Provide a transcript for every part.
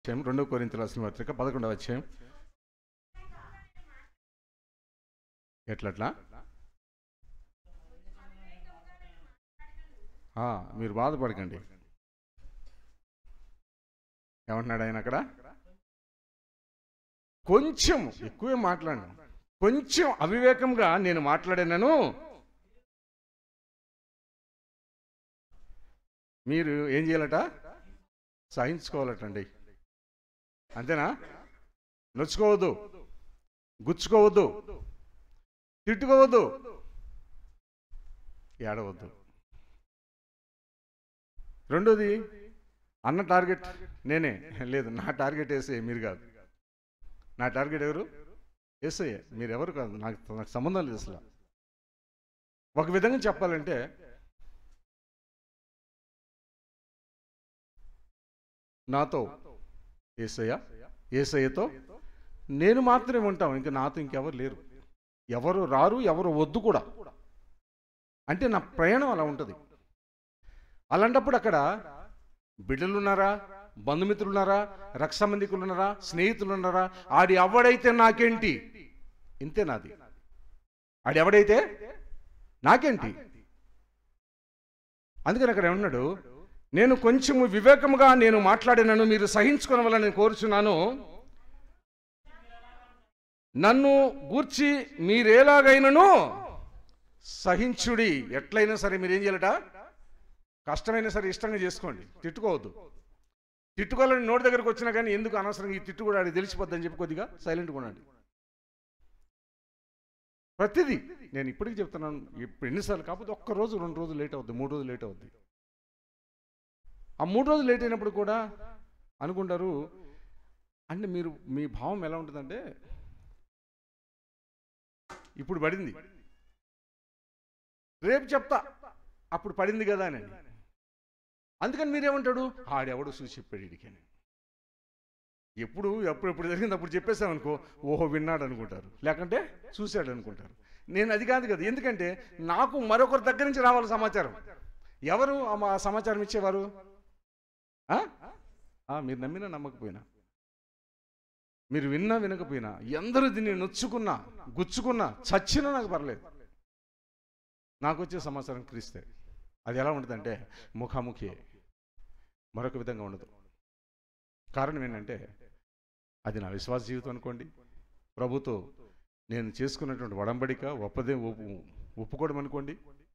అధ్యాయం రెండో కొరింత రాసిన పత్రిక పదకొండవ అధ్యాయం ఎట్లట్లా ఆ, మీరు బాధపడకండి ఏమంటున్నాడు ఆయన అక్కడ కొంచెం ఎక్కువే మాట్లాడినాను కొంచెం అవివేకంగా నేను మాట్లాడాను మీరు ఏం చేయాలట సహించుకోవాలటండి అంతేనా నొచ్చుకోవద్దు గుచ్చుకోవద్దు తిట్టుకోవద్దు ఏడవద్దు రెండోది అన్న టార్గెట్ నేనే లేదు నా టార్గెట్ వేసే మీరు కాదు నా టార్గెట్ ఎవరు వేసే మీరు ఎవరు కాదు నాకు నాకు సంబంధం లేదు అసలు ఒక విధంగా చెప్పాలంటే నాతో ఏసయ్య ఏసయ్యతో నేను మాత్రమే ఉంటాం ఇంకా నాతో ఇంకెవరు లేరు ఎవరు రారు ఎవరు వద్దు కూడా అంటే నా ప్రయాణం అలా ఉంటుంది అలాంటప్పుడు అక్కడ బిడ్డలు ఉన్నారా బంధుమిత్రులు ఉన్నారా రక్ష సంబంధికులు ఉన్నారా స్నేహితులు ఉన్నారా ఆడి ఎవడైతే నాకేంటి ఇంతే నాది ఆడి ఎవడైతే నాకేంటి అందుకని అక్కడ ఏమన్నాడు నేను కొంచెం వివేకముగా నేను మాట్లాడినను మీరు సహించుకునవలని నేను కోరుచున్నాను నన్ను గూర్చి మీరేలాగైనను సహించుడి ఎట్లయినా సరే మీరు ఏం చేయాలట కష్టమైనా సరే ఇష్టంగా చేసుకోండి తిట్టుకోవద్దు తిట్టుకోవాలని నోటి దగ్గరకు వచ్చినా కానీ ఎందుకు అనవసరంగా ఈ తిట్టు కూడా ఆడికి తెలిసిపోద్దని చెప్పి కొద్దిగా సైలెంట్గా ఉండండి ప్రతిదీ నేను ఇప్పటికీ చెప్తున్నాను ఇప్పుడు ఎన్నిసార్లు కాకపోతే ఒక్క రోజు రెండు రోజులు లేట్ అవుద్ది మూడు రోజులు లేట్ అవుద్ది ఆ మూడు రోజులు లేట్ అయినప్పుడు కూడా అనుకుంటారు అంటే మీరు మీ భావం ఎలా ఉంటుందంటే ఇప్పుడు పడింది రేపు చెప్తా అప్పుడు పడింది కదా అని అందుకని మీరేమంటాడు ఆడెవడు చూసి చెప్పాడు ఇడికని ఎప్పుడు ఎప్పుడు ఎప్పుడు జరిగింది అప్పుడు చెప్పేసామనుకో ఓహో విన్నాడు అనుకుంటారు లేకంటే చూశాడు అనుకుంటారు నేను అది కాదు కదా ఎందుకంటే నాకు మరొకరి దగ్గర నుంచి రావాలి సమాచారం ఎవరు ఆ మా సమాచారం ఇచ్చేవారు ఆ? ఆ, మీరు నమ్మినా నమ్మకపోయినా మీరు విన్నా వినకపోయినా ఎందరూ దీన్ని నొచ్చుకున్నా గుచ్చుకున్నా చచ్చినా నాకు పర్లేదు నాకు వచ్చే సమాచారం క్రీస్తే అది ఎలా ఉంటుందంటే ముఖాముఖి మరొక విధంగా ఉండదు కారణం ఏంటంటే అది నా విశ్వాస జీవితం అనుకోండి ప్రభుతో నేను చేసుకున్నటువంటి వడంబడిక ఒప్పదే ఒప్పు ఒప్పుకోవడం అనుకోండి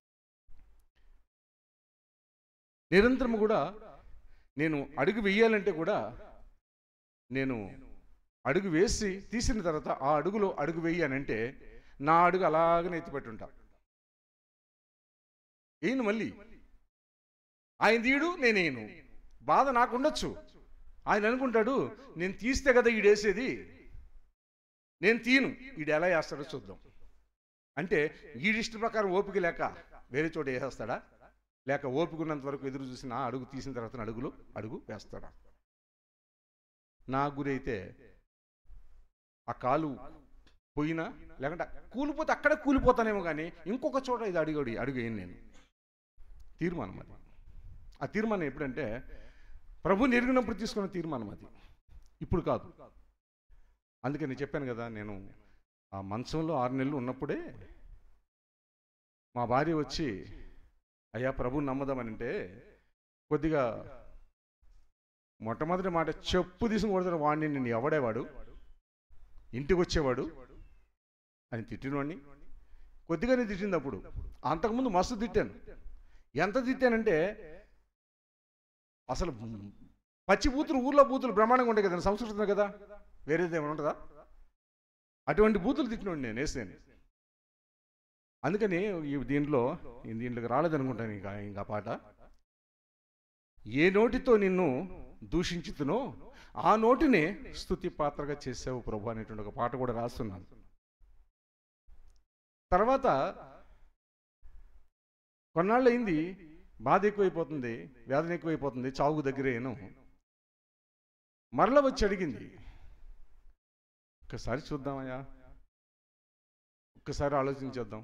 నిరంతరం కూడా నేను అడుగు వేయాలంటే కూడా నేను అడుగు వేసి తీసిన తర్వాత ఆ అడుగులో అడుగు వేయానంటే నా అడుగు అలాగనే ఎత్తిపెట్టుంటా ఈయన మళ్ళీ ఆయన తీయడు నేనేను బాధ నాకు ఉండొచ్చు ఆయన అనుకుంటాడు నేను తీస్తే కదా ఈడేసేది నేను తీను ఈడు ఎలా వేస్తాడో చూద్దాం అంటే ఈడిష్ట ప్రకారం ఓపిక లేక వేరే చోట వేసేస్తాడా లేక ఓపిక ఉన్నంత వరకు ఎదురు చూసిన ఆ అడుగు తీసిన తర్వాత అడుగులు అడుగు వేస్తాడా నా గురి అయితే ఆ కాలు పోయినా లేకుంటే కూలిపోతే అక్కడే కూలిపోతానేమో కానీ ఇంకొక చోట ఇది అడుగు అడుగు అడుగు వేయను నేను తీర్మానం అది ఆ తీర్మానం ఎప్పుడంటే ప్రభు ఎరిగినప్పుడు తీసుకున్న తీర్మానం అది ఇప్పుడు కాదు అందుకే నేను చెప్పాను కదా నేను ఆ మంచంలో ఆరు నెలలు ఉన్నప్పుడే మా భార్య వచ్చి అయ్యా ప్రభు నమ్మదామని అంటే కొద్దిగా మొట్టమొదటి మాట చెప్పు తీసుకుని కొడతాడు వాడిని నేను ఎవడేవాడు ఇంటికి వచ్చేవాడు అని తిట్టినవాడిని కొద్దిగానే తిట్టింది అప్పుడు అంతకుముందు మస్తు తిట్టాను ఎంత తిట్టానంటే అసలు పచ్చి బూతులు ఊర్లో బూతులు బ్రహ్మాండంగా ఉంటాయి కదా సంస్కృతం కదా వేరేది ఏమైనా ఉంటుందా అటువంటి బూతులు తిట్టినోండి నేను వేసాను అందుకని ఈ దీంట్లో ఈ దీంట్లోకి రాలేదనుకుంటాను ఇంకా ఇంకా పాట ఏ నోటితో నిన్ను దూషించుతునో ఆ నోటిని స్తుతి పాత్రగా చేసావు ప్రభు అనేటువంటి ఒక పాట కూడా రాస్తున్నాను తర్వాత కొన్నాళ్ళు అయింది బాధ ఎక్కువైపోతుంది వేదన ఎక్కువైపోతుంది చావుకు దగ్గరేను మరల వచ్చి అడిగింది ఒక్కసారి చూద్దామయ్యా ఒక్కసారి ఆలోచించేద్దాం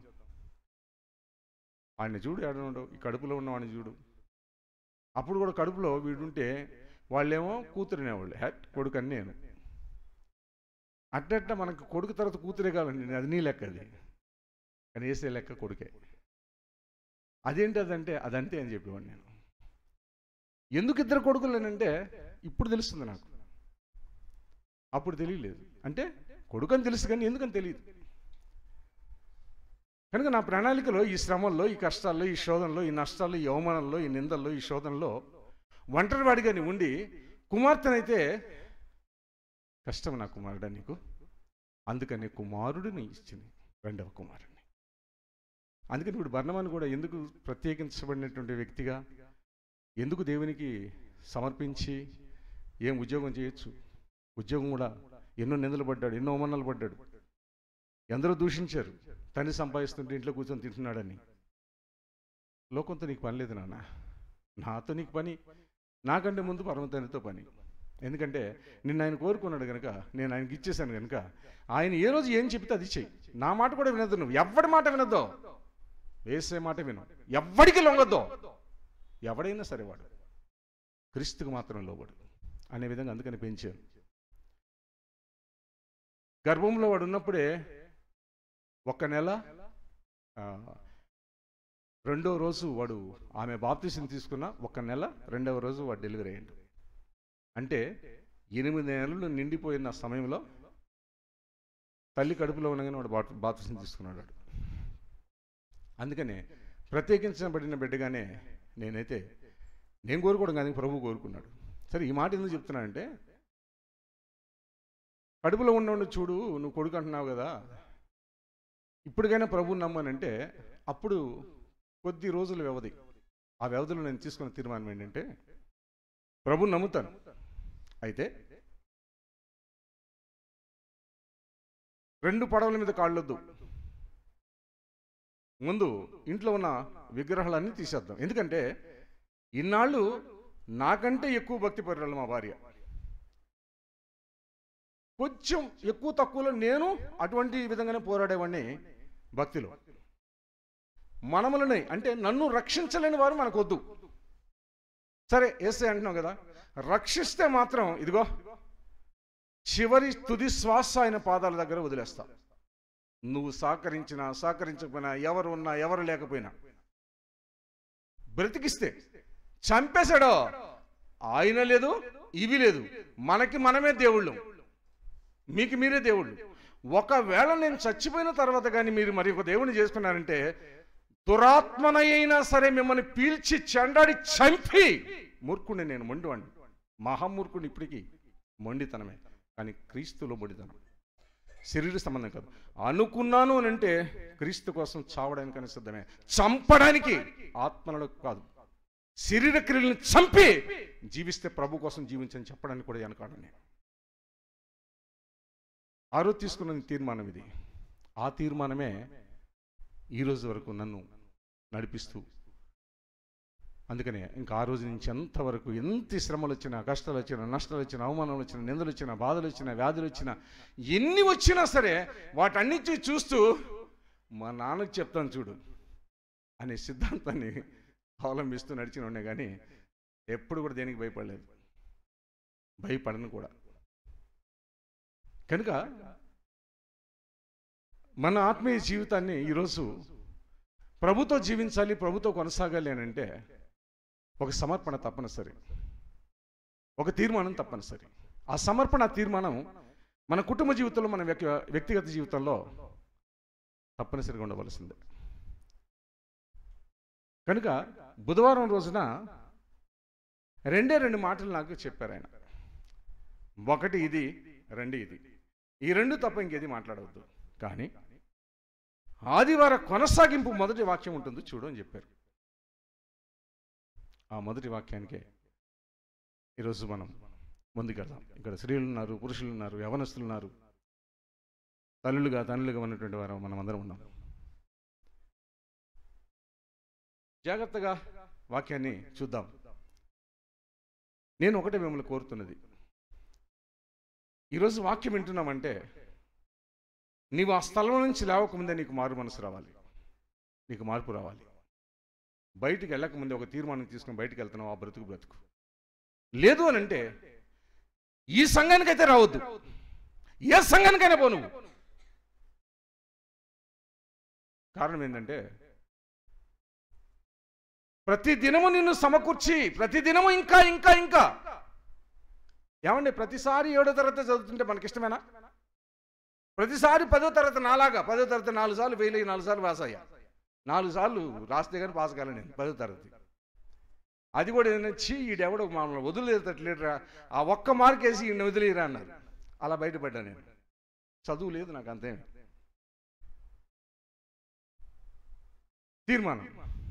ఆయన చూడు ఎడనుండవు ఈ కడుపులో ఉన్నవాడిని చూడు అప్పుడు కూడా కడుపులో వీడుంటే వాళ్ళేమో కూతురునేవాళ్ళు హ్యాట్ కొడుకు అని నేను అట్టట్ట మనకు కొడుకు తర్వాత కూతురే కావాలండి అది నీ లెక్క అది కానీ వేసే లెక్క కొడుకే అదేంటి అదంటే అదంతే అని చెప్పేవాడు నేను ఎందుకు ఇద్దరు కొడుకులేనంటే ఇప్పుడు తెలుస్తుంది నాకు అప్పుడు తెలియలేదు అంటే కొడుకు అని తెలుసు కానీ ఎందుకని తెలియదు కనుక నా ప్రణాళికలో ఈ శ్రమల్లో ఈ కష్టాల్లో ఈ శోధనలో ఈ నష్టాల్లో ఈ అవమానంలో ఈ నిందల్లో ఈ శోధనలో ఒంటరివాడిగాని ఉండి కుమార్తెనైతే కష్టం నా కుమారుడా నీకు అందుకని కుమారుడిని ఇచ్చింది రెండవ కుమారుడిని అందుకని ఇప్పుడు బర్ణమాన్ కూడా ఎందుకు ప్రత్యేకించబడినటువంటి వ్యక్తిగా ఎందుకు దేవునికి సమర్పించి ఏం ఉద్యోగం చేయొచ్చు ఉద్యోగం కూడా ఎన్నో నిందలు పడ్డాడు ఎన్నో అవమానాలు పడ్డాడు ఎందరో దూషించారు తండ్రి సంపాదిస్తుంటే ఇంట్లో కూర్చొని తింటున్నాడని లోకంతో నీకు పని లేదు నాన్న నాతో నీకు పని నాకంటే ముందు పరమతండ్రితో పని ఎందుకంటే నిన్న ఆయన కోరుకున్నాడు కనుక నేను ఆయనకి ఇచ్చేసాను కనుక ఆయన ఏ రోజు ఏం చెప్తే అది చెయ్యి నా మాట కూడా వినద్దు నువ్వు ఎవడి మాట వినద్దో వేసే మాట విను ఎవ్వడికి లొంగద్దో ఎవడైనా సరే వాడు క్రీస్తుకు మాత్రం లోబడు అనే విధంగా అందుకని పెంచాను గర్భంలో వాడు ఉన్నప్పుడే ఒక్క నెల ఆ, రెండో రోజు వాడు ఆమె బాప్తీసం తీసుకున్న ఒక నెల రెండవ రోజు వాడు డెలివరీ అయ్యాడు అంటే ఎనిమిది నెలలు నిండిపోయిన సమయంలో తల్లి కడుపులో ఉండగానే వాడు బాప్ బాప్తీసం తీసుకున్నాడు వాడు. అందుకనే ప్రత్యేకించబడిన బిడ్డగానే నేనైతే నేను కోరుకోవడం కానీ ప్రభు కోరుకున్నాడు సరే ఈ మాట ఎందుకు చెప్తున్నానంటే కడుపులో ఉన్నవాడిని చూడు నువ్వు కొడుకు అంటున్నావు కదా ఇప్పటికైనా ప్రభువు నమ్మనంటే అప్పుడు కొద్ది రోజుల వ్యవధి ఆ వ్యవధిలో నేను తీసుకున్న తీర్మానం ఏంటంటే ప్రభుని నమ్ముతాను అయితే రెండు పడవల మీద కాళ్ళొద్దు ముందు ఇంట్లో ఉన్న విగ్రహాలన్నీ తీసేద్దాం ఎందుకంటే ఇన్నాళ్ళు నాకంటే ఎక్కువ భక్తి పరురాలు మా భార్య కొంచెం ఎక్కువ తక్కువలో నేను అటువంటి విధంగానే పోరాడేవాడిని భక్తిలో మనములని అంటే నన్ను రక్షించలేని వారు మనకొద్దు సరే ఏసే అంటున్నావు కదా రక్షిస్తే మాత్రం ఇదిగో చివరి తుది శ్వాస ఆయన పాదాల దగ్గర వదిలేస్తా నువ్వు సహకరించినా సహకరించకపోయినా ఎవరు ఉన్నా ఎవరు లేకపోయినా బ్రతికిస్తే చంపేశాడో ఆయన లేదు ఇవి లేదు మనకి మనమే దేవుళ్ళు మీకు మీరే దేవుళ్ళు ఒకవేళ నేను చచ్చిపోయిన తర్వాత కానీ మీరు మరి ఒక దేవుని చేసుకున్నారంటే దురాత్మనైనా సరే మిమ్మల్ని పీల్చి చెండాడి చంపి మూర్ఖుడిని నేను మొండివాడిని మహామూర్ఖుడిని ఇప్పటికీ మొండితనమే కానీ క్రీస్తులో మొండితనం శరీర సంబంధం కాదు అనుకున్నాను అని అంటే క్రీస్తు కోసం చావడానికని సిద్ధమే చంపడానికి ఆత్మలలో కాదు శరీర క్రియలను చంపి జీవిస్తే ప్రభు కోసం జీవించని చెప్పడానికి కూడా వెనకాడు నేను ఆ రోజు తీసుకున్న తీర్మానం ఇది ఆ తీర్మానమే ఈ రోజు వరకు నన్ను నడిపిస్తూ అందుకనే ఇంకా ఆ రోజు నుంచి ఎంతవరకు ఎంత శ్రమలు వచ్చినా కష్టాలు వచ్చినా నష్టాలు వచ్చినా అవమానాలు వచ్చినా నిందలు వచ్చినా బాధలు వచ్చినా వ్యాధులు వచ్చినా ఎన్ని వచ్చినా సరే వాటన్నిటి చూస్తూ మా నాన్నకి చెప్తాను చూడు అనే సిద్ధాంతాన్ని అవలంబిస్తూ నడిచిన ఉండే కానీ ఎప్పుడు కూడా దేనికి భయపడలేదు భయపడను కూడా కనుక మన ఆత్మీయ జీవితాన్ని ఈరోజు ప్రభుతో జీవించాలి ప్రభుతో కొనసాగాలి అని అంటే ఒక సమర్పణ తప్పనిసరి ఒక తీర్మానం తప్పనిసరి ఆ సమర్పణ ఆ తీర్మానం మన కుటుంబ జీవితంలో మన వ్యక్తి వ్యక్తిగత జీవితంలో తప్పనిసరిగా ఉండవలసిందే కనుక బుధవారం రోజున రెండే రెండు మాటలు నాకు చెప్పారు ఆయన ఒకటి ఇది రెండు ఇది ఈ రెండు తప్ప ఇంకేది మాట్లాడవద్దు కానీ ఆదివార కొనసాగింపు మొదటి వాక్యం ఉంటుంది చూడు అని చెప్పారు ఆ మొదటి వాక్యానికే ఈరోజు మనం ముందుకెళ్దాం ఇక్కడ స్త్రీలు ఉన్నారు పురుషులు ఉన్నారు యవనస్తులు ఉన్నారు తల్లులుగా తల్లులుగా ఉన్నటువంటి వారు మనం అందరం ఉన్నాం జాగ్రత్తగా వాక్యాన్ని చూద్దాం నేను ఒకటే మిమ్మల్ని కోరుతున్నది ఈరోజు వాక్యం వింటున్నామంటే నీవు ఆ స్థలం నుంచి లేవకముందే నీకు మారు మనసు రావాలి నీకు మార్పు రావాలి బయటికి వెళ్ళకముందే ఒక తీర్మానం తీసుకుని బయటికి వెళ్తున్నావు ఆ బ్రతుకు బ్రతుకు లేదు అని అంటే ఈ సంఘానికైతే రావద్దు ఏ సంఘానికైనా పో నువ్వు కారణం ఏంటంటే ప్రతి దినము నిన్ను సమకూర్చి ప్రతి దినము ఇంకా ఇంకా ఇంకా ఏమండి ప్రతిసారి ఏడో తరగతి చదువుతుంటే మనకిష్టమేనా ప్రతిసారి పదో తరగతి నాలాగా పదో తరగతి నాలుగు సార్లు ఫెయిల్ అయ్యి నాలుగు సార్లు పాస్ అయ్యా నాలుగు సార్లు రాస్తే కానీ పాస్ కాలే నేను పదో తరగతి అది కూడా ఏంటంటే చీ ఈడెవడో మమ్మల్ని వదిలేదట్లేదురా ఆ ఒక్క మార్క్ వేసి ఈయన వదిలేరా అన్నారు అలా బయటపడ్డా నేను చదువు లేదు నాకు అంతేం తీర్మానం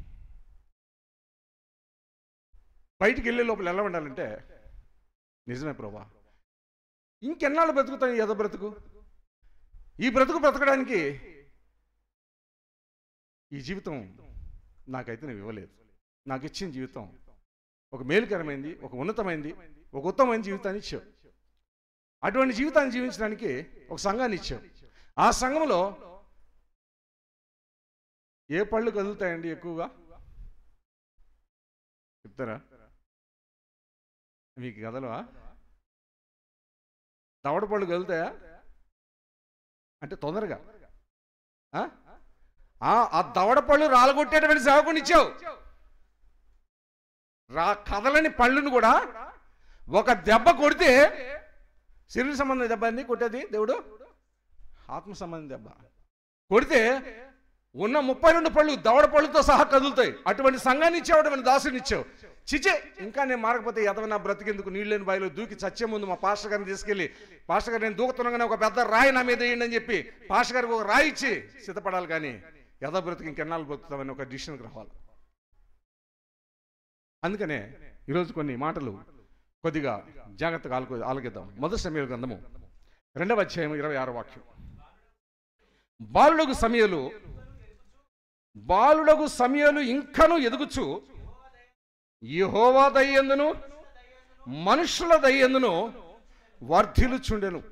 బయటికి వెళ్ళే లోపల ఎలా ఉండాలంటే నిజమే ప్రభా ఇంకెన్నాళ్ళు బ్రతుకుతాం ఈ ఎద బ్రతుకు ఈ బ్రతుకు బ్రతకడానికి ఈ జీవితం నాకైతే నువ్వు ఇవ్వలేదు నాకు ఇచ్చిన జీవితం ఒక మేలుకరమైంది ఒక ఉన్నతమైంది ఒక ఉత్తమమైన జీవితాన్ని ఇచ్చావు అటువంటి జీవితాన్ని జీవించడానికి ఒక సంఘాన్ని ఇచ్చావు ఆ సంఘంలో ఏ పళ్ళు కదులుతాయండి ఎక్కువగా చెప్తారా మీకు కదలవా దవడ పళ్ళు కదులుతాయా అంటే తొందరగా ఆ? ఆ ఆ దవడ పళ్ళు రాలగొట్టేటువంటి సేవకుని ఇచ్చావు రా కదలని పళ్ళును కూడా ఒక దెబ్బ కొడితే శరీర సంబంధం దెబ్బ అండి కొట్టేది దేవుడు ఆత్మ సంబంధం దెబ్బ కొడితే ఉన్న ముప్పై రెండు పళ్ళు దవడ పళ్ళుతో సహా కదులుతాయి అటువంటి సంఘాన్ని ఇచ్చావు అటువంటి దాసుని ఇచ్చావు చిచే ఇంకా నేను మారకపోతే ఎదవనా బ్రతికేందుకు నీళ్ళని బాయిలో దూకి చచ్చే ముందు మా పాస్టర్ గారిని తీసుకెళ్ళి పాస్టర్ గారు నేను దూకుతున్నాగానే ఒక పెద్ద రాయి నా మీద వేయండి అని చెప్పి పాస్టర్ గారికి ఒక రాయి ఇచ్చి సిద్ధపడాలి కానీ ఎద బ్రతికి ఇంకెన్నాళ్ళు బ్రతుకుతామని ఒక డిసిషన్కి రావాలి అందుకనే ఈరోజు కొన్ని మాటలు కొద్దిగా జాగ్రత్తగా ఆలకు ఆలకిద్దాం మొదటి సమయాల గ్రంథము రెండవ అధ్యాయం ఇరవై ఆరు వాక్యం బాలుడగు సమయలు బాలుడగు సమయలు ఇంకను ఎదుగుచు యెహోవా దయ్యందును మనుషుల దయ్యందును వర్ధిల్లుచుండెను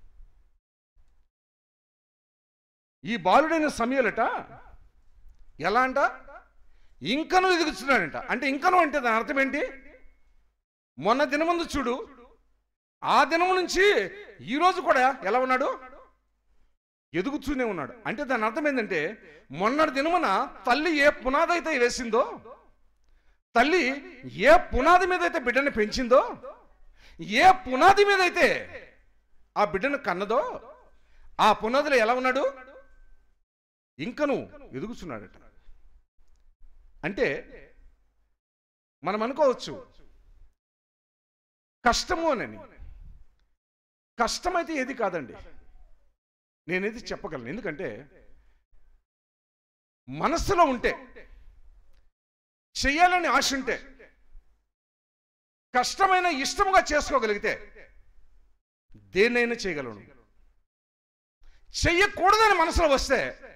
ఈ బాలుడైన సమయలట ఎలా అంట ఇంకను ఎదుగుతున్నాడంట అంటే ఇంకను అంటే దాని అర్థం ఏంటి మొన్న దినముందు చూడు ఆ దినము నుంచి ఈ రోజు కూడా ఎలా ఉన్నాడు ఎదుగుతూనే ఉన్నాడు అంటే దాని అర్థం ఏంటంటే మొన్నటి దినమున తల్లి ఏ పునాది అయితే వేసిందో తల్లి ఏ పునాది మీద అయితే బిడ్డని పెంచిందో ఏ పునాది మీద అయితే ఆ బిడ్డను కన్నదో ఆ పునాదిలో ఎలా ఉన్నాడు ఇంకను ఎదుగుతున్నాడట అంటే మనం అనుకోవచ్చు కష్టము అని కష్టమైతే ఏది కాదండి నేనేది చెప్పగలను ఎందుకంటే మనస్సులో ఉంటే చెయ్యాలని ఆశ ఉంటే కష్టమైన ఇష్టముగా చేసుకోగలిగితే దేన్నైనా చేయగలను చెయ్యకూడదని మనసులో వస్తే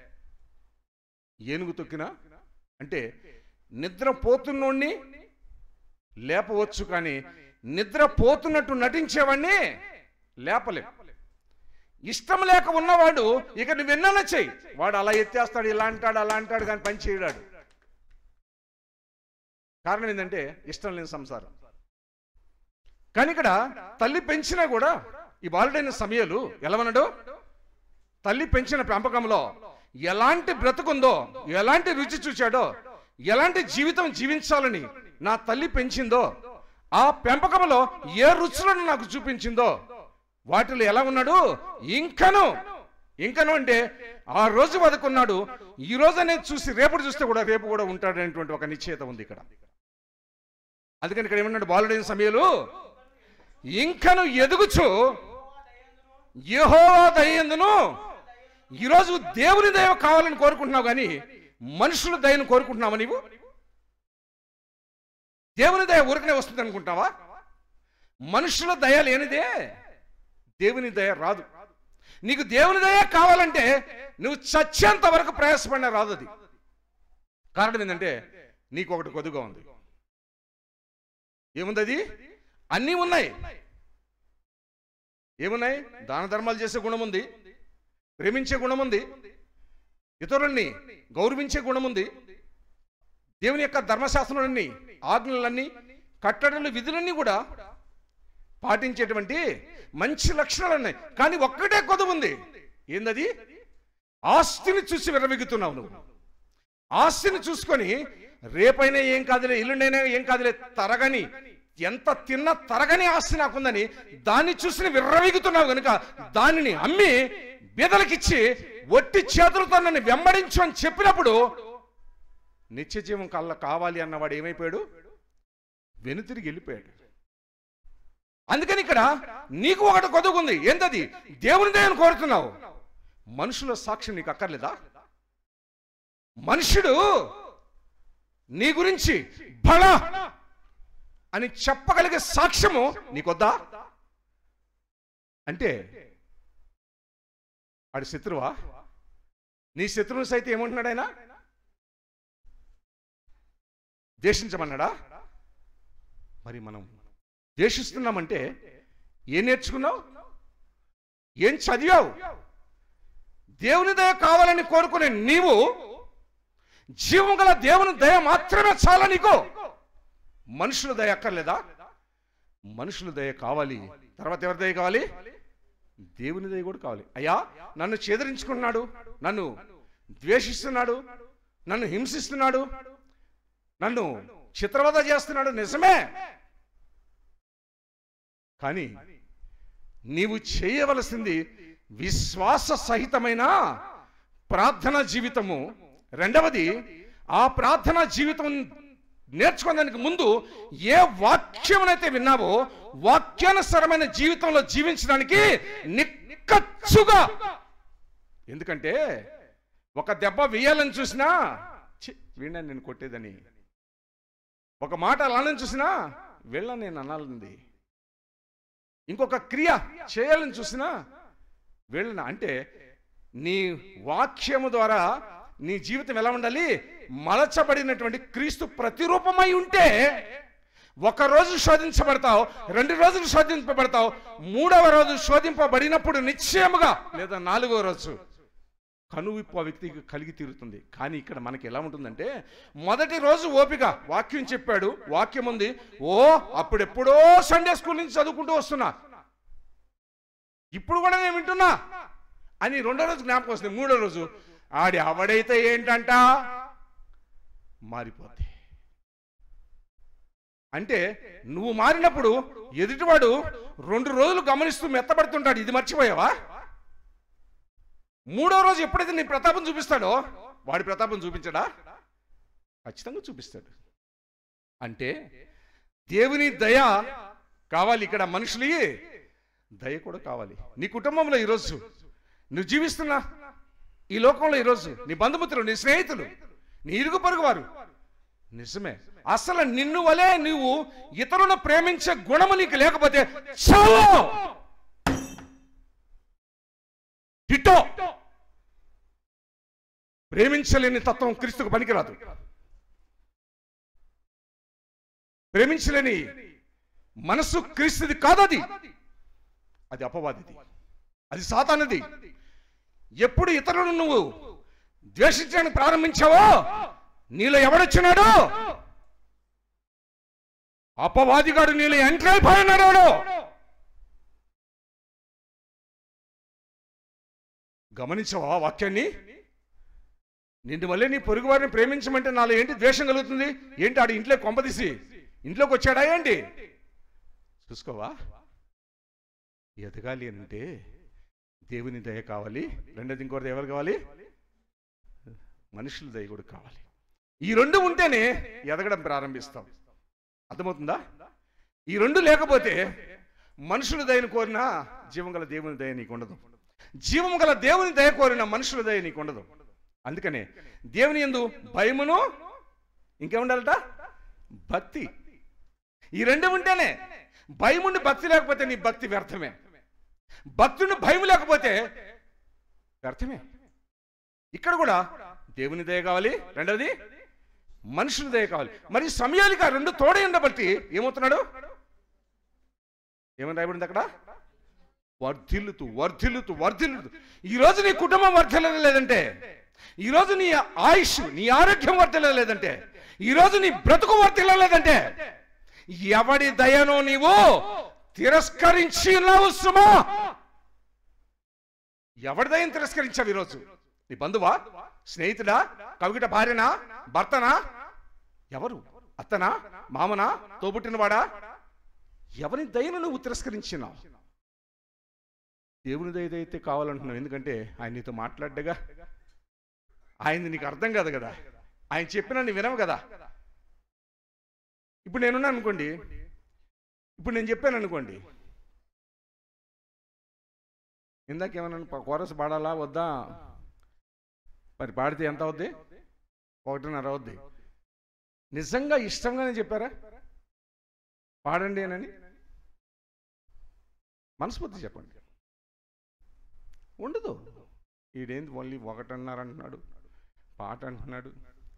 ఏనుగు తొక్కినా అంటే నిద్ర పోతున్నోడిని లేపవచ్చు కానీ నిద్ర పోతున్నట్టు నటించేవాడిని లేపలేం ఇష్టం లేక ఉన్నవాడు ఇక నువ్వెన్న చెయ్యి వాడు అలా ఎత్తేస్తాడు ఇలా అంటాడు అలా అంటాడు కానీ పని చేయడాడు కారణం ఏంటంటే ఇష్టం లేని సంసారం కానీ ఇక్కడ తల్లి పెంచినా కూడా ఈ బాలుడైన సమయాలు ఎలవనడు తల్లి పెంచిన పెంపకంలో ఎలాంటి బ్రతుకుందో ఎలాంటి రుచి చూచాడో ఎలాంటి జీవితం జీవించాలని నా తల్లి పెంచిందో ఆ పెంపకంలో ఏ రుచులను నాకు చూపించిందో వాటిలో ఎలా ఉన్నాడు ఇంకను ఇంకను అంటే ఆ రోజు బతుకున్నాడు ఈ రోజు అనేది చూసి రేపు చూస్తే కూడా రేపు కూడా ఉంటాడు అనేటువంటి ఒక నిశ్చయత ఉంది ఇక్కడ అందుకని ఇక్కడ ఏమన్నాడు బాలుడైన సమయాలు ఇంకను ఎదుగుచు యెహోవా దయ్యందును ఈరోజు దేవుని దయ కావాలని కోరుకుంటున్నావు కానీ మనుషుల దయను కోరుకుంటున్నావా నీవు దేవుని దయ ఊరికనే వస్తుంది అనుకుంటావా మనుషుల దయ లేనిదే దేవుని దయ రాదు నీకు దేవుని దయ కావాలంటే నువ్వు చచ్చేంత వరకు ప్రయాసపడినా రాదు అది కారణం ఏంటంటే నీకు ఒకటి కొద్దుగా ఉంది ఏముంది అది అన్నీ ఉన్నాయి ఏమున్నాయి దాన ధర్మాలు చేసే గుణం ఉంది ప్రేమించే గుణం ఉంది ఇతరుల్ని గౌరవించే గుణం ఉంది దేవుని యొక్క ధర్మశాస్త్రాలన్నీ ఆజ్ఞలన్నీ కట్టడలు విధులన్నీ కూడా పాటించేటువంటి మంచి లక్షణాలు ఉన్నాయి కానీ ఒక్కటే కొదువు ఉంది ఏందది ఆస్తిని చూసి విర్రవిగుతున్నావు నువ్వు ఆస్తిని చూసుకొని రేపైనా ఏం కాదులే ఇల్లుండైనా ఏం కాదులే తరగని ఎంత తిన్న తరగని ఆస్తి నాకుందని దాన్ని చూసి విర్రవిగుతున్నావు కనుక దానిని అమ్మి బీదలకిచ్చి ఒట్టి చేతులతో నన్ను వెంబడించు అని చెప్పినప్పుడు నిత్య జీవం కళ్ళ కావాలి అన్నవాడు ఏమైపోయాడు వెనుతిరిగి వెళ్ళిపోయాడు అందుకని ఇక్కడ నీకు ఒకటి కొదుగుంది ఏంటది దేవుని దయను కోరుతున్నావు మనుషుల సాక్ష్యం నీకు అక్కర్లేదా మనుషుడు నీ గురించి బళ అని చెప్పగలిగే సాక్ష్యము నీకొద్దా అంటే వాడి శత్రువా నీ శత్రువుని సైతం ఏమంటున్నాడు ఆయన దేశించమన్నాడా మరి మనం దేశిస్తున్నామంటే ఏం నేర్చుకున్నావు ఏం చదివావు దేవుని దయ కావాలని కోరుకునే నీవు జీవం గల దేవుని దయ మాత్రమే చాలా నీకు మనుషుల దయ అక్కర్లేదా మనుషుల దయ కావాలి తర్వాత ఎవరి దయ కావాలి దేవుని దయ కూడా కావాలి అయ్యా నన్ను చేదరించుకున్నాడు నన్ను ద్వేషిస్తున్నాడు నన్ను హింసిస్తున్నాడు నన్ను చిత్రవద చేస్తున్నాడు నిజమే కానీ నీవు చేయవలసింది విశ్వాస సహితమైన ప్రార్థన జీవితము రెండవది ఆ ప్రార్థన జీవితం నేర్చుకోవడానికి ముందు ఏ వాక్యమునైతే విన్నావో వాక్యానుసరమైన జీవితంలో జీవించడానికి నిక్కచ్చుగా ఎందుకంటే ఒక దెబ్బ వేయాలని చూసినా ఛీ, వీణ్ణా నేను కొట్టేదని ఒక మాట అలానని చూసినా వీళ్ళ నేను అనాలంది ఇంకొక క్రియ చేయాలని చూసినా వీళ్ళన అంటే నీ వాక్యము ద్వారా నీ జీవితం ఎలా ఉండాలి మలచబడినటువంటి క్రీస్తు ప్రతిరూపమై ఉంటే ఒక రోజు శోధించబడతావు రెండు రోజులు శోధింపబడతావు మూడవ రోజు శోధింపబడినప్పుడు నిశ్చయముగా లేదా నాలుగవ రోజు కనువిప్పు ఆ వ్యక్తికి కలిగి తీరుతుంది కానీ ఇక్కడ మనకి ఎలా ఉంటుందంటే మొదటి రోజు ఓపిక వాక్యం చెప్పాడు వాక్యం ఉంది ఓ అప్పుడెప్పుడో సండే స్కూల్ నుంచి చదువుకుంటూ వస్తున్నా ఇప్పుడు కూడా నేను వింటున్నా అని రెండో రోజు జ్ఞాపకం వస్తుంది మూడో రోజు ఆడి అవడైతే ఏంటంట మారిపోతే అంటే నువ్వు మారినప్పుడు ఎదుటివాడు రెండు రోజులు గమనిస్తూ మెత్తబడుతుంటాడు ఇది మర్చిపోయావా మూడో రోజు ఎప్పుడైతే నీ ప్రతాపం చూపిస్తాడో వాడి ప్రతాపం చూపించడా ఖచ్చితంగా చూపిస్తాడు అంటే దేవుని దయ కావాలి ఇక్కడ మనుషులు దయ కూడా కావాలి నీ కుటుంబంలో ఈరోజు నువ్వు జీవిస్తున్నా ఈ లోకంలో ఈరోజు నీ బంధుమిత్రులు నీ స్నేహితులు నీ ఇరుగు పొరుగు వారు నిజమే అసలు నిన్ను వలే నువ్వు ఇతరులను ప్రేమించే గుణము నీకు లేకపోతే చావు హిట్టో ప్రేమించలేని తత్వం క్రీస్తుకు పనికిరాదు ప్రేమించలేని మనస్సు క్రీస్తుది కాదది అది అపవాదిది అది సాతానది ఎప్పుడు ఇతరులను నువ్వు ద్వేషించడానికి ప్రారంభించావో నీలో ఎవడొచ్చినాడు అపవాదిగాడు నీలో ఎంటర్ అయిపోయినాడు వాడు. గమనించవా ఆ వాక్యాన్ని నిన్ను వల్లే నీ పొరుగు వారిని ప్రేమించమంటే నాలో ఏంటి ద్వేషం కలుగుతుంది ఏంటి ఆడు ఇంట్లో కొంపదీసి ఇంట్లోకి వచ్చాడా ఏంటి చూసుకోవా ఎదగాలి అని అంటే దేవుని దయ కావాలి రెండోది ఇంకోటి ఎవరు కావాలి మనుషుల దయ కూడా కావాలి ఈ రెండు ఉంటేనే ఎదగడం ప్రారంభిస్తాం అర్థమవుతుందా ఈ రెండు లేకపోతే మనుషుల దయను కోరినా జీవం గల దేవుని దయ నీకు ఉండదు జీవం గల దేవుని దయ కోరిన మనుషుల దయ నీకు ఉండదు అందుకనే దేవుని ఎందు భయమును ఇంకేముండాలట భక్తి ఈ రెండు ఉంటేనే భయం ఉండి భక్తి లేకపోతే నీ భక్తి వ్యర్థమే భక్తుని భయం లేకపోతే వ్యర్థమే ఇక్కడ కూడా దేవుని దయ కావాలి రెండవది మనుషుల దయ కావాలి మరి సమయానికి ఆ రెండు తోడే ఉండబట్టి ఏమవుతున్నాడు ఏమని రాయబడింది అక్కడ వర్ధిల్లుతూ వర్ధిల్లుతూ వర్ధిల్లుతూ ఈ రోజు నీ కుటుంబం వర్ధిల్లలేదంటే ఈ రోజు నీ ఆయుష్ నీ ఆరోగ్యం వర్ధిల్లలేదంటే ఈ రోజు నీ బ్రతుకు వర్ధిల్లలేదంటే ఎవడి దయనో నీవు తిరస్కరించి ఉన్నావు సుమా ఎవరిదైనా తిరస్కరించావు ఈరోజు నీ బంధువా స్నేహితుడా కవిగిట భార్యనా భర్తనా ఎవరు అత్తనా మామనా తోబుట్టినవాడా ఎవరి దయను నువ్వు తిరస్కరించినావు దేవుని దయ అయితే కావాలంటున్నావు ఎందుకంటే ఆయన నీతో మాట్లాడ్డగా ఆయనది నీకు అర్థం కాదు కదా ఆయన చెప్పినా నీ వినవు కదా ఇప్పుడు నేనున్నాను అనుకోండి ఇప్పుడు నేను చెప్పాను అనుకోండి ఇందాకేమన్నాను కోరస్ పాడాలా వద్దా మరి పాడితే ఎంత అవుద్ది ఒకటిన్నర అవుద్ది నిజంగా ఇష్టంగానే చెప్పారా పాడండి అని మనస్ఫూర్తి చెప్పండి ఉండదు ఈడేంది ఓన్లీ ఒకటన్నారు అంటున్నాడు పాట అంటున్నాడు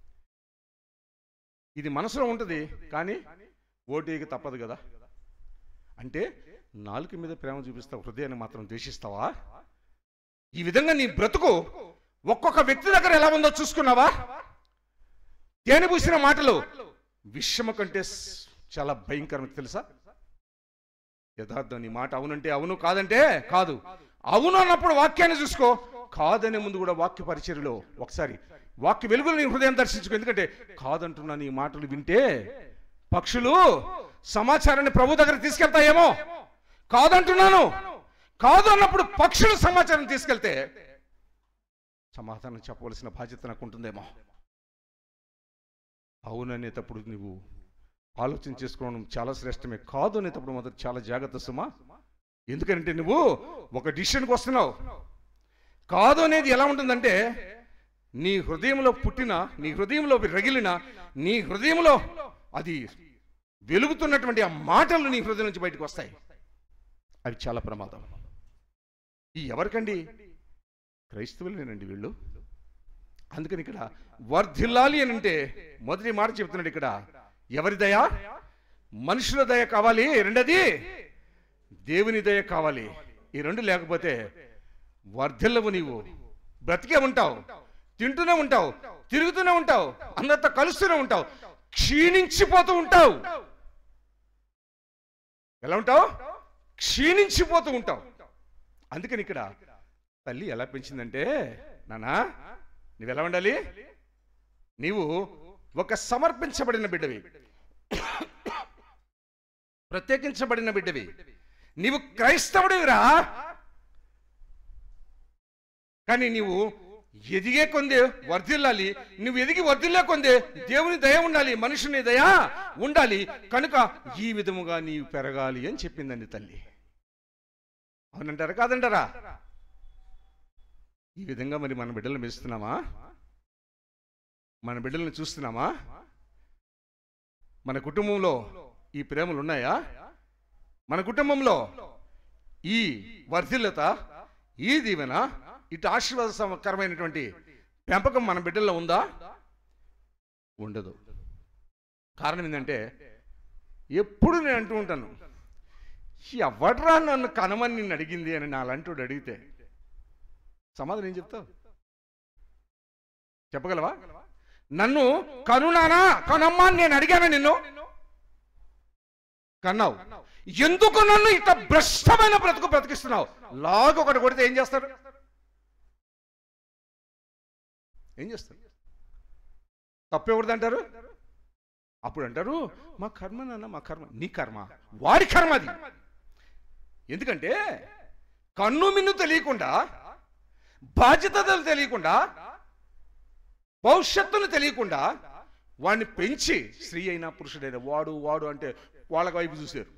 ఇది మనసులో ఉంటుంది కానీ ఓటీకి తప్పదు కదా అంటే నాలుక మీద ప్రేమ చూపిస్తావు హృదయాన్ని మాత్రం ద్వేషిస్తావా ఈ విధంగా నీ బ్రతుకు ఒక్కొక్క వ్యక్తి దగ్గర ఎలా ఉందో చూసుకున్నావా తేనె పూసిన మాటలు విషమ కంటే స్- చాలా భయంకరం తెలుసా యథార్థం నీ మాట అవునంటే అవును కాదంటే కాదు అవును అన్నప్పుడు వాక్యాన్ని చూసుకో కాదనే ముందు కూడా వాక్య పరిచర్యలో ఒకసారి వాక్య వెలుగులు నీ హృదయం దర్శించుకో ఎందుకంటే కాదంటున్నా నీ మాటలు వింటే పక్షులు సమాచారాన్ని ప్రభు దగ్గర తీసుకెళ్తాయేమో కాదంటున్నాను కాదు అన్నప్పుడు పక్షులు సమాచారం తీసుకెళ్తే సమాధానం చెప్పవలసిన బాధ్యత నాకు ఉంటుందేమో అవుననేటప్పుడు నువ్వు ఆలోచన చేసుకోవడం చాలా శ్రేష్టమే కాదు అనేటప్పుడు మొదటి చాలా జాగ్రత్త సుమా ఎందుకంటే నువ్వు ఒక డిసిషన్కి వస్తున్నావు కాదు అనేది ఎలా ఉంటుందంటే నీ హృదయంలో పుట్టిన నీ హృదయంలో రగిలిన నీ హృదయంలో అది వెలుగుతున్నటువంటి ఆ మాటలు నీ హృదయం నుంచి బయటకు వస్తాయి అవి చాలా ప్రమాదం ఈ ఎవరికండి క్రైస్తవులేనండి వీళ్ళు అందుకని ఇక్కడ వర్ధిల్లాలి అని అంటే మొదటి మాట చెప్తున్నాడు ఇక్కడ ఎవరి దయ మనుషుల దయ కావాలి రెండది దేవుని దయ కావాలి ఈ రెండు లేకపోతే వర్ధిల్లవు నీవు బ్రతికే ఉంటావు తింటూనే ఉంటావు తిరుగుతూనే ఉంటావు అందరితో కలుస్తూనే ఉంటావు క్షీణించిపోతూ ఉంటావు ఎలా ఉంటావు క్షీణించిపోతూ ఉంటావు అందుకని ఇక్కడ తల్లి ఎలా పెంచిందంటే నానా నువ్వు ఎలా ఉండాలి నీవు ఒక సమర్పించబడిన బిడ్డవి ప్రత్యేకించబడిన బిడ్డవి నీవు క్రైస్తవుడివిరా కానీ నీవు ఎదిగే కొందే వర్ధిల్లాలి నువ్వు ఎదిగి వర్ధిల్లే కొందే దేవుని దయ ఉండాలి మనుషుని దయ ఉండాలి కనుక ఈ విధముగా నీవు పెరగాలి అని చెప్పిందండి తల్లి అవునంటారా కాదంటారా ఈ విధంగా మరి మన బిడ్డలను పెంచుతున్నామా మన బిడ్డలను చూస్తున్నామా మన కుటుంబంలో ఈ ప్రేమలు ఉన్నాయా మన కుటుంబంలో ఈ వర్ధిల్లత ఈ దీవెన ఇటు ఆశీర్వాదకరమైనటువంటి పెంపకం మన బిడ్డల్లో ఉందా ఉండదు కారణం ఏంటంటే ఎప్పుడు నేను అంటూ ఉంటాను ఎవడ్రా నన్ను కనమని నిన్ను అడిగింది అని నా అలాంటి అడిగితే సమాధానం ఏం చెప్తావు చెప్పగలవా నన్ను కనునానా కనమ్మా అని నేను అడిగాను నిన్ను కన్నావు ఎందుకు నన్ను ఇంత భ్రష్టమైన బ్రతుకు బ్రతికిస్తున్నావు లాగు ఒకటి కొడితే ఏం చేస్తారు ఏం చేస్తారు తప్పెవరిది అంటారు అప్పుడు అంటారు మా కర్మ నాన్న మా కర్మ నీ కర్మ వాడి కర్మ అది ఎందుకంటే కన్ను మిన్ను తెలియకుండా బాధ్యతలు తెలియకుండా భవిష్యత్తును తెలియకుండా వాడిని పెంచి స్త్రీ అయినా పురుషుడైనా వాడు వాడు అంటే వాళ్ళకి వైపు చూశారు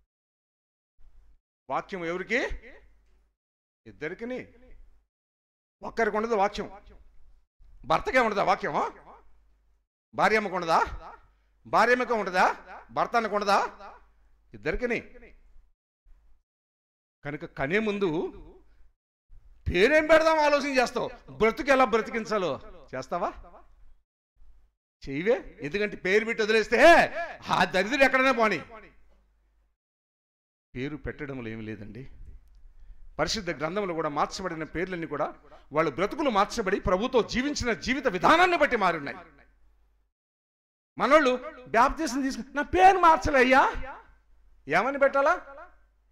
వాక్యం ఎవరికి ఇద్దరికి ఒక్కరికి ఉండదు వాక్యం భర్తకే ఉండదా వాక్యం భార్య అమ్మకు ఉండదా భార్య అమ్మకు ఉండదా భర్త అన్నకు ఉండదా ఇద్దరికిని కనుక కనే ముందు పేరేం పెడదాం ఆలోచన చేస్తావు బ్రతుకు ఎలా బ్రతికించాలో చేస్తావా చెయ్యవే ఎందుకంటే పేరు పెట్టి వదిలేస్తే ఆ దరిద్రుడు ఎక్కడైనా పోని పేరు పెట్టడంలో ఏమి లేదండి పరిశుద్ధ గ్రంథంలో కూడా మార్చబడిన పేర్లన్నీ కూడా వాళ్ళ బ్రతుకులు మార్చబడి ప్రభుతో జీవించిన జీవిత విధానాన్ని బట్టి మారున్నాయి మనోళ్ళు బ్యాప్తీసం తీసుకుని నా పేరు మార్చలే అయ్యా ఏమని పెట్టాలా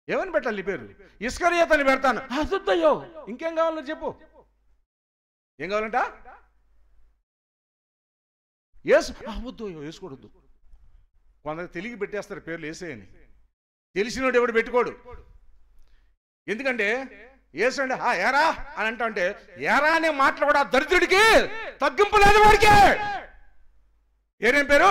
ఏమని పెట్టాలి నీ పేరు ఇస్కరియత్ అని పెడతాను అదొద్దయ్యో ఇంకేం కావాలో చెప్పు ఏం కావాలంట ఏసు ఆ, వద్దు అయ్యో వేసుకోవద్దు కొందరు తెలిగి పెట్టేస్తారు పేర్లు వేసేయని తెలిసినోడు ఎవడు పెట్టుకోడు ఎందుకంటే ఏసండి ఆ ఏరా అని అంటా అంటే ఏరా అనే మాటలు కూడా ఆ దరిద్రుడికి తగ్గింపు లేదు వాడికి ఏరేం పేరు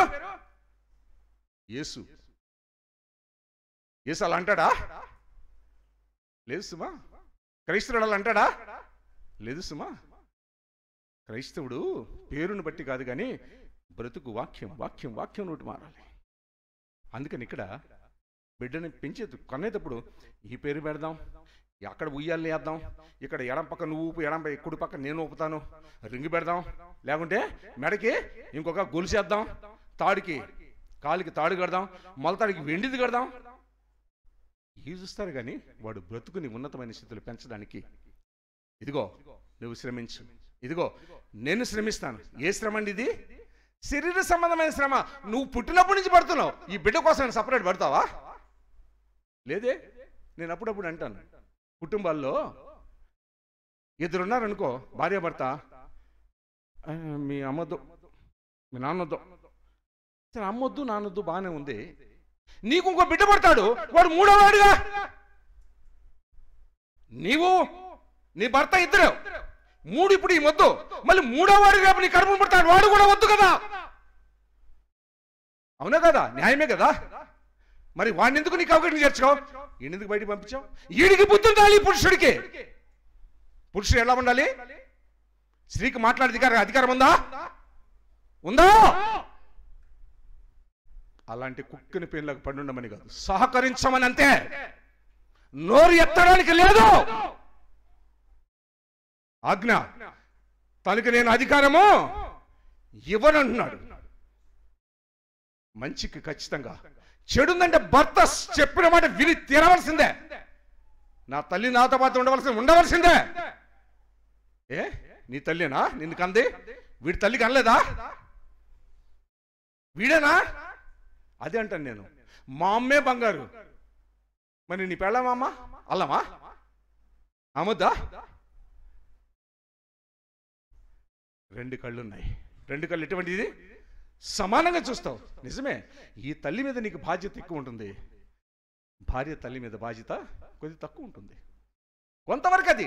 యేసు యేసు అలా అంటాడా లేదు సుమా క్రైస్తవుడు అలా అంటాడా లేదు సుమా క్రైస్తవుడు పేరును బట్టి కాదు కానీ బ్రతుకు వాక్యం వాక్యం వాక్యం నోటి మారాలి అందుకని ఇక్కడ బిడ్డని పెంచే కొనేటప్పుడు ఈ పేరు పెడదాం అక్కడ ఉయ్యాలని వేద్దాం ఇక్కడ ఎడం పక్క నువ్వు ఊపు ఎడం పక్క కుడి పక్క నేను ఊపుతాను రింగు పెడదాం లేకుంటే మెడకి ఇంకొక గొలుసేద్దాం తాడికి కాలికి తాడు కడదాం మొలతాడికి వెండిది కడదాం ఇవి చూస్తారు కానీ వాడు బ్రతుకుని ఉన్నతమైన స్థితిలో పెంచడానికి ఇదిగో నువ్వు శ్రమించు ఇదిగో నేను శ్రమిస్తాను ఏ శ్రమ అండి ఇది శరీర సంబంధమైన శ్రమ నువ్వు పుట్టినప్పటి నుంచి పడుతున్నావు ఈ బిడ్డ కోసం సపరేట్ పడతావా లేదే నేను అప్పుడప్పుడు అంటాను కుటుంబాల్లో ఇద్దరున్నారనుకో భార్య భర్త "ఆ, మీ అమ్మొద్దు మీ నాన్నొద్దు సరే అమ్మొద్దు నాన్నొద్దు బాగానే ఉంది నీకు ఇంకో బిడ్డ పడతాడు వాడు మూడో వాడుగా నీవు నీ భర్త ఇద్దరు మూడు ఇప్పుడు ఈ మొద్దు మళ్ళీ మూడో వాడు రేపు నీ కడుపును పడతాడు వాడు కూడా వద్దు కదా అవునా కదా న్యాయమే కదా మరి వాడిని ఎందుకు నీకు అవకాశం చేర్చుకో ఈయనెందుకు బయటికి పంపించావు ఈడికి బుద్ధి ఉండాలి ఈ పురుషుడికి పురుషుడు ఎలా ఉండాలి స్త్రీకి మాట్లాడే అధికారం అధికారం ఉందా ఉందా అలాంటి కుక్కని పేర్లకు పడి ఉండమని కాదు సహకరించమని అంతే నోరు ఎత్తడానికి లేదు ఆజ్ఞ తనకి నేను అధికారము ఇవ్వనంటున్నాడు మంచికి ఖచ్చితంగా చెడుందంటే భర్త చెప్పిన మాట విని తీరవలసిందే నా తల్లి నాతో పాటు ఉండవలసి ఉండవలసిందే ఏ నీ తల్లినా నిన్ను కంది వీడి తల్లి కనలేదా వీడేనా అదే అంటాను నేను మా అమ్మే బంగారు మరి నీ పెళ్ళమా అల్లమా అమ్మద్దా రెండు కళ్ళు ఉన్నాయి రెండు కళ్ళు ఎటువంటిది సమానంగా చూస్తావు నిజమే ఈ తల్లి మీద నీకు బాధ్యత ఎక్కువ ఉంటుంది భార్య తల్లి మీద బాధ్యత కొద్ది తక్కువ ఉంటుంది కొంతవరకు అది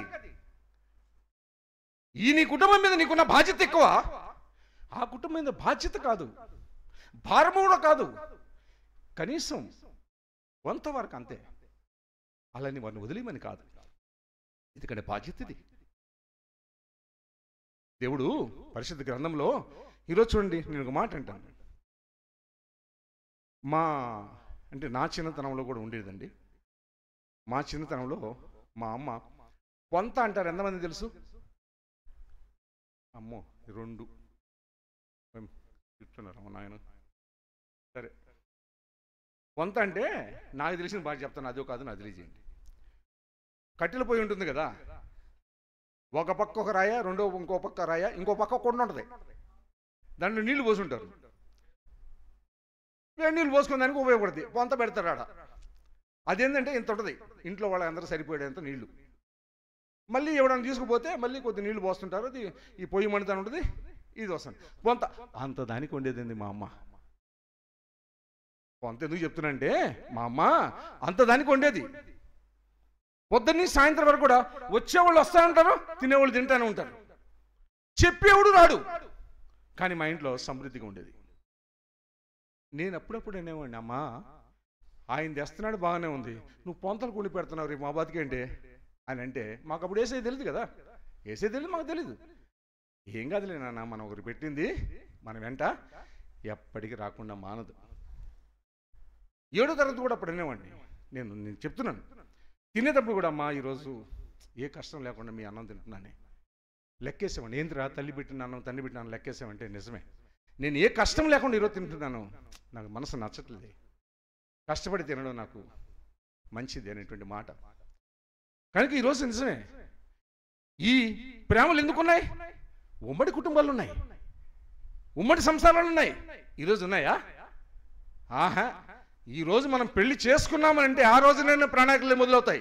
ఈ నీ కుటుంబం మీద నీకున్న బాధ్యత ఎక్కువ ఆ కుటుంబం మీద బాధ్యత కాదు భారము కూడా కాదు కనీసం కొంతవరకు అంతే అలాని వారిని వదిలేమని కాదు ఎందుకంటే బాధ్యత ఇది దేవుడు పరిశుద్ధ గ్రంథంలో ఈరోజు చూడండి నేను ఒక మాట అంటాను మా అంటే నా చిన్నతనంలో కూడా ఉండేదండి మా చిన్నతనంలో మా అమ్మ కొంత అంటారు ఎంతమంది తెలుసు అమ్మో రెండు ఏం చెప్తున్నారు అమ్మ నాయన సరే కొంత అంటే నాకు తెలిసిన బాగా చెప్తాను అదో కాదు నాకు తెలియజేయండి కట్టెలు పోయి ఉంటుంది కదా ఒక పక్క ఒక రాయ రెండో ఇంకో పక్క రాయ ఇంకో పక్క కొండ ఉంటుంది దాంట్లో నీళ్లు పోసి ఉంటారు వేడి నీళ్ళు పోసుకునే దానికి ఉపయోగపడుతుంది పొంత పెడతారు ఆడ అదేంటంటే ఇంత ఉంటుంది ఇంట్లో వాళ్ళందరూ సరిపోయేంత నీళ్లు మళ్ళీ ఎవడన్నా తీసుకుపోతే మళ్ళీ కొద్ది నీళ్లు పోస్తుంటారు అది ఈ పొయ్యి మండుతాను ఉంటుంది ఇది వస్తుంది పొంత అంత దానికి ఉండేది మా అమ్మ పొంత ఎందుకు చెప్తున్నానంటే మా అమ్మ అంత దానికి ఉండేది పొద్దున్నీ సాయంత్రం వరకు కూడా వచ్చేవాళ్ళు వస్తూ ఉంటారు తినేవాళ్ళు తింటానే ఉంటారు చెప్పేవాడు రాడు కానీ మా ఇంట్లో సమృద్ధిగా ఉండేది నేను అప్పుడప్పుడు అనేవాడిని అమ్మా ఆయన తెస్తున్నాడు బాగానే ఉంది నువ్వు పొంతలు కొని పెడుతున్నావు రేపు మా బతికేంటి అని అంటే మాకు అప్పుడు వేసేది తెలియదు కదా వేసేది తెలియదు మాకు తెలీదు ఏం కాదులే నాన్న మనం ఒకరు పెట్టింది మన వెంట ఎప్పటికీ రాకుండా మానదు ఏడో తరగతి కూడా అప్పుడు అనేవాడిని నేను నేను చెప్తున్నాను తినేటప్పుడు కూడా అమ్మా ఈరోజు ఏ కష్టం లేకుండా మీ అన్నం తింటున్నానే లెక్కేసామండి ఏంటిరా తల్లి పెట్టిన అన్నం తండ్రి పెట్టిన అన్నం లెక్కేసామంటే నిజమే నేను ఏ కష్టం లేకుండా ఈరోజు తింటున్నాను నాకు మనసు నచ్చట్లేదు కష్టపడి తినడం నాకు మంచిది అనేటువంటి మాట కనుక ఈరోజు నిజమే ఈ ప్రేమలు ఎందుకున్నాయి ఉమ్మడి కుటుంబాలు ఉన్నాయి ఉమ్మడి సంసారాలు ఉన్నాయి ఈరోజు ఉన్నాయా ఆహా ఈ రోజు మనం పెళ్లి చేసుకున్నామనంటే ఆ రోజునైనా ప్రణాళికలు మొదలవుతాయి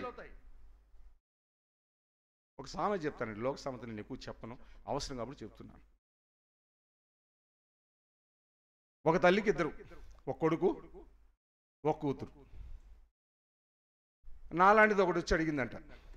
ఒక సామెత చెప్తానండి లోక సామెత నేను ఎక్కువ చెప్పను అవసరం కాబట్టి చెప్తున్నాను ఒక తల్లికి ఇద్దరు ఒక కొడుకు ఒక కూతురు నాలాంటిది ఒకటి వచ్చి అడిగిందంట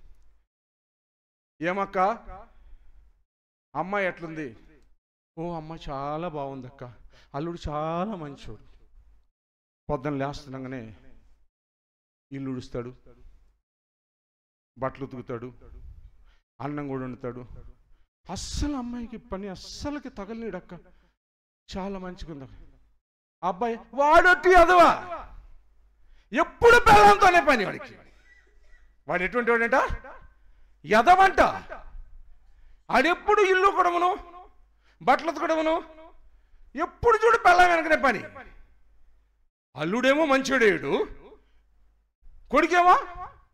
ఏమక్క అమ్మాయి ఎట్లుంది ఓ అమ్మ చాలా బాగుంది అక్క అల్లుడు చాలా మంచోడు పొద్దున్న లేస్తుండగానే ఇల్లు ఉడుస్తాడు బట్టలు ఉతుకుతాడు అన్నం కూడా వండుతాడు అస్సలు అమ్మాయికి పని అస్సలకి తగలనీడక్క చాలా మంచిగుంది అబ్బాయి వాడొట్టి అదవా ఎప్పుడు బెల్లంతోనే పని వాడికి వాడు ఎటువంటి వాడంట ఎదవంట ఆడెప్పుడు ఇల్లు కొడమును బట్టలు ఉతకడమును ఎప్పుడు చూడు బెల్లం వెనకనే పని అల్లుడేమో మంచోడేయుడు కొడుకేమో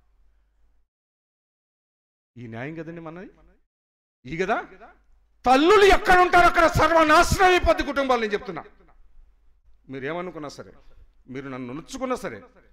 ఈ న్యాయం కదండి మనది ఈ కదా తల్లులు ఎక్కడ ఉంటారో అక్కడ సర్వనాశనం అయిపోద్ది కుటుంబాలు నేను చెప్తున్నా మీరు ఏమనుకున్నా సరే మీరు నన్ను నొచ్చుకున్నా సరే